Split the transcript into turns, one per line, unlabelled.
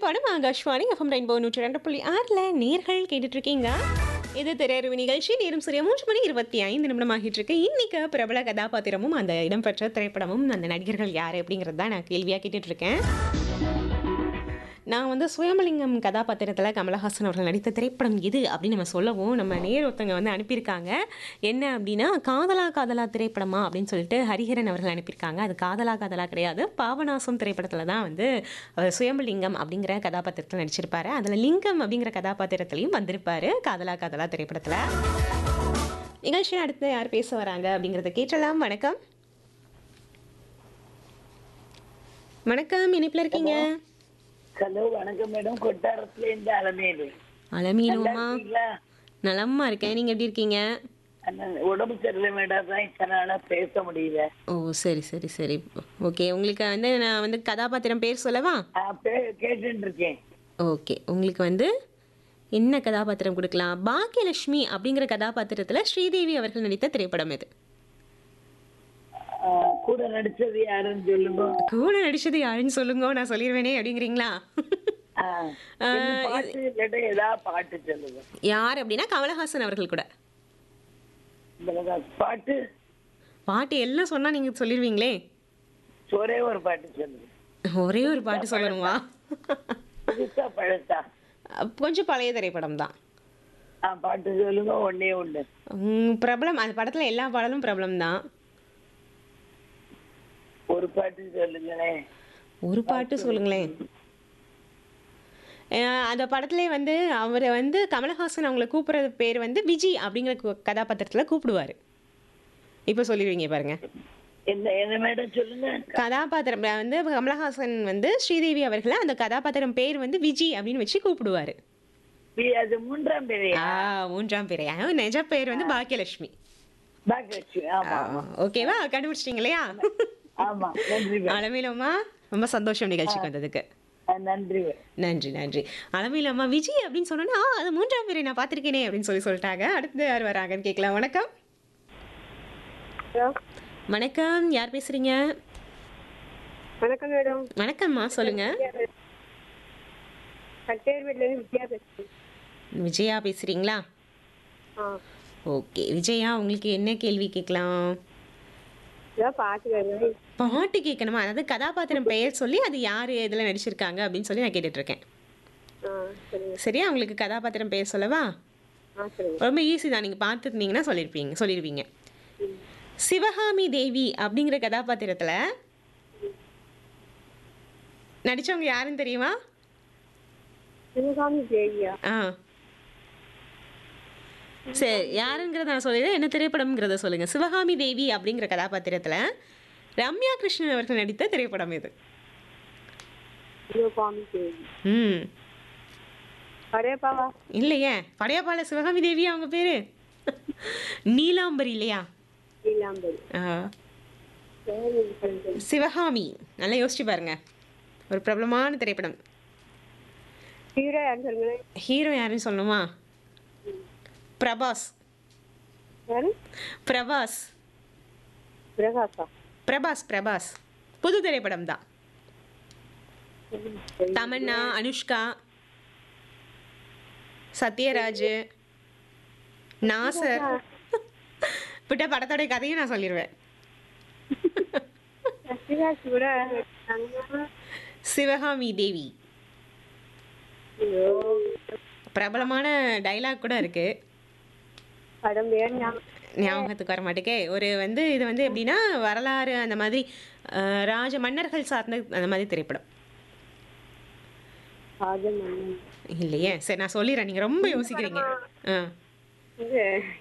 ஒருமைப்பாடும் Akashvani FM rainbow நூற்றி ரெண்டு புள்ளி ஆறில் நேர்கள் கேட்டுட்டு இருக்கீங்க இது திரையறிவு நிகழ்ச்சி நேரம் சரியா மூன்று மணி இருபத்தி ஐந்து நிமிடம் ஆகிட்டு இருக்கு இன்னைக்கு பிரபல கதாபாத்திரமும் அந்த இடம்பெற்ற திரைப்படமும் அந்த நடிகர்கள் யார் அப்படிங்கிறது தான் நான் கேள்வியாக கேட்டுட்டு இருக்கேன் நான் வந்து சுயமலிங்கம் கதாபாத்திரத்தில் கமலஹாசன் அவர்கள் நடித்த திரைப்படம் இது அப்படின்னு நம்ம சொல்லவும் நம்ம நேர் ஒருத்தங்க வந்து அனுப்பியிருக்காங்க என்ன அப்படின்னா காதலா காதலா திரைப்படமா அப்படின்னு சொல்லிட்டு ஹரிஹரன் அவர்கள் அனுப்பியிருக்காங்க அது காதலா காதலா கிடையாது பாவநாசம் திரைப்படத்தில் தான் வந்து அவர் சுயம்பலிங்கம் அப்படிங்கிற கதாபாத்திரத்தில் நடிச்சிருப்பாரு அதில் லிங்கம் அப்படிங்கிற கதாபாத்திரத்துலையும் வந்திருப்பாரு காதலா காதலா திரைப்படத்தில் நிகழ்ச்சி அடுத்து யார் பேச வராங்க அப்படிங்கிறத கேட்டலாம் வணக்கம் வணக்கம் இணைப்பில் இருக்கீங்க
ஹலோ வணக்கம் மேடம் கொட்டாரத்துல இருந்து அலமேலு
அலமீனுமா
இருக்கீங்களா?
நலமா இருக்கேன் நீங்க எப்படி இருக்கீங்க
அண்ணா, உடம்பு சரியில்லை மேடம் தான் இத்தனை நாளா பேச முடியல
ஓ சரி சரி சரி ஓகே உங்களுக்கு வந்து நான் வந்து கதாபாத்திரம் பேர் சொல்லவா
ஆ, பே- கேட்டுட்டு இருக்கேன்
ஓகே உங்களுக்கு வந்து என்ன கதாபாத்திரம் கொடுக்கலாம் பாக்கியலட்சுமி அப்படிங்கிற கதாபாத்திரத்தில் ஸ்ரீதேவி அவர்கள் நடித்த திரைப்படம் இது
ஆ, கூட நடிச்சது யாருன்னு சொல்லுங்க
கூட நடிச்சது யாருன்னு சொல்லுங்க நான் சொல்லிடுவேனே அப்படிங்கிறீங்களா
ஆ, என்ன பாட்டு இல்லாட்டா ஏதாவது பாட்டு சொல்லுங்க
யார் அப்படின்னா கமலஹாசன் அவர்கள் கூட
இந்த பாட்டு
பாட்டு எல்லாம் சொன்னால் நீங்கள் சொல்லிடுவீங்களே
ஒரே ஒரு பாட்டு சொல்லுங்க
ஒரே ஒரு பாட்டு சொல்லணுமா
புதுசா பழசா
கொஞ்சம் பழைய திரைப்படம் தான்
ஆ பாட்டு சொல்லுங்க ஒன்னே ஒண்ணு
உம், பிரபலம் அந்த படத்தில் எல்லா பாடலும் பிரபலம் தான்
ஒரு பாட்டு சொல்லுங்களேன்
ஒரு பாட்டு சொல்லுங்களேன் அஹ் அந்த படத்துல வந்து அவரை வந்து கமலஹாசன் அவங்கள கூப்பிடுறது பேர் வந்து விஜி அப்படிங்கிற கு- கதாபாத்திரத்துல கூப்பிடுவாரு இப்போ சொல்லிடுவீங்க பாருங்க
என்ன என்ன மேடம் சொல்லுங்க
கதாபாத்திரம் வந்து கமலஹாசன் வந்து ஸ்ரீதேவி அவர்களை அந்த கதாபாத்திரம் பேர் வந்து விஜி அப்படின்னு வச்சு கூப்பிடுவாரு
பி- அது மூன்றாம் பேரையா
ஆ மூன்றாம் பேர் அவன் நிஜ பேர் வந்து பாக்கியலட்சுமி
பாக்கியலட்சுமி ஆமா ஆமா
ஓகேவா கண்டுபிடிச்சிட்டீங்க இல்லையா
ஆமா நன்றி மேடம்.
அளவிலம்மா ரொம்ப சந்தோஷம் நிகழ்ச்சிக்கு வந்ததுக்கு
ஆ, நன்றி மேடம்.
நன்றி நன்றி அளவிலம்மா விஜய் அப்படின்னு சொன்னோன்னா "ஆ, அது மூன்றாம் பேரை நான் பார்த்திருக்கேனே அப்படின்னு சொல்லி சொல்லிட்டாங்க அடுத்து யார் வராங்கன்னு கேட்கலாம் வணக்கம்
ஹலோ
வணக்கம் யார் பேசுறீங்க
வணக்கம் மேடம்
வணக்கம்மா சொல்லுங்க
கட்டேர்மேட்லேருந்து வித்யா பேசுகிறேன்
விஜயா பேசுறீங்களா
ஆ
ஓகே விஜயா உங்களுக்கு என்ன கேள்வி கேட்கலாம்
இதான் பாட்டு கேட்குறேன்
பாட்டு கேட்கணுமா அதாவது கதாபாத்திரம் பெயர் சொல்லி அது யார் இதில் நடிச்சிருக்காங்க அப்படின்னு சொல்லி நான் கேட்டுட்டு இருக்கேன்
ஆ சரிங்க
சரியா உங்களுக்கு கதாபாத்திரம் பெயர் சொல்லவா
ஆ சரிங்க
ரொம்ப ஈஸி தான் நீங்கள் பார்த்துருந்தீங்கன்னா சொல்லியிருப்பீங்க சொல்லிடுவீங்க சிவகாமி தேவி அப்படிங்கிற கதாபாத்திரத்தில் நடிச்சவங்க யாருன்னு தெரியுமா
சிவகாமி தேவியா
ஆ சரி யாருங்கிறத நான் சொல்லிடுறேன் என்ன திரைப்படம்ங்கிறத சொல்லுங்கள் சிவகாமி தேவி அப்படிங்கிற கதாபாத்திரத்தில் ரம்யா கிருஷ்ணன் அவர்கள் நடித்த திரைப்படம் இது
சிவகாமி தேவி
ம்
படையப்பாவா
இல்லையே படையப்பால சிவகாமி தேவி அவங்க பேர் நீலாம்பரி இல்லையா
நீலாம்பரி
ஆ
சரி சரி.
சிவகாமி நல்லா யோசிச்சு பாருங்க ஒரு பிரபலமான திரைப்படம்
ஹீரோ யாருன்னு சொல்லுங்களேன்
ஹீரோ யாருன்னு சொல்லணுமா பிரபாஸ்
யாரு
பிரபாஸ்
பிரகாஷா
பிரபாஸ் பிரபாஸ் புது திரைப்படம் தான்
சரி.
தமன்னா அனுஷ்கா சத்யராஜ் நாசர் விட்ட படத்தோட கதையும் நான் சொல்லிடுவேன்
சத்யராஜ் கூட நடிச்சாங்க.
சிவகாமி தேவி
ஐயோ,
பிரபலமான டைலாக் கூட இருக்கு
படம் பேர் ஞாபகம்
ஞாபகத்துக்கு வர மாட்டேக்கே ஒரு வந்து இது வந்து எப்படின்னா வரலாறு அந்த மாதிரி அஹ், ராஜ மன்னர்கள் சார்ந்த அந்த மாதிரி திரைப்படம்
ராஜமன்னன்
இல்லையே சரி நான் சொல்லிடுறேன் நீங்கள் ரொம்ப யோசிக்கிறீங்க ஆ
இது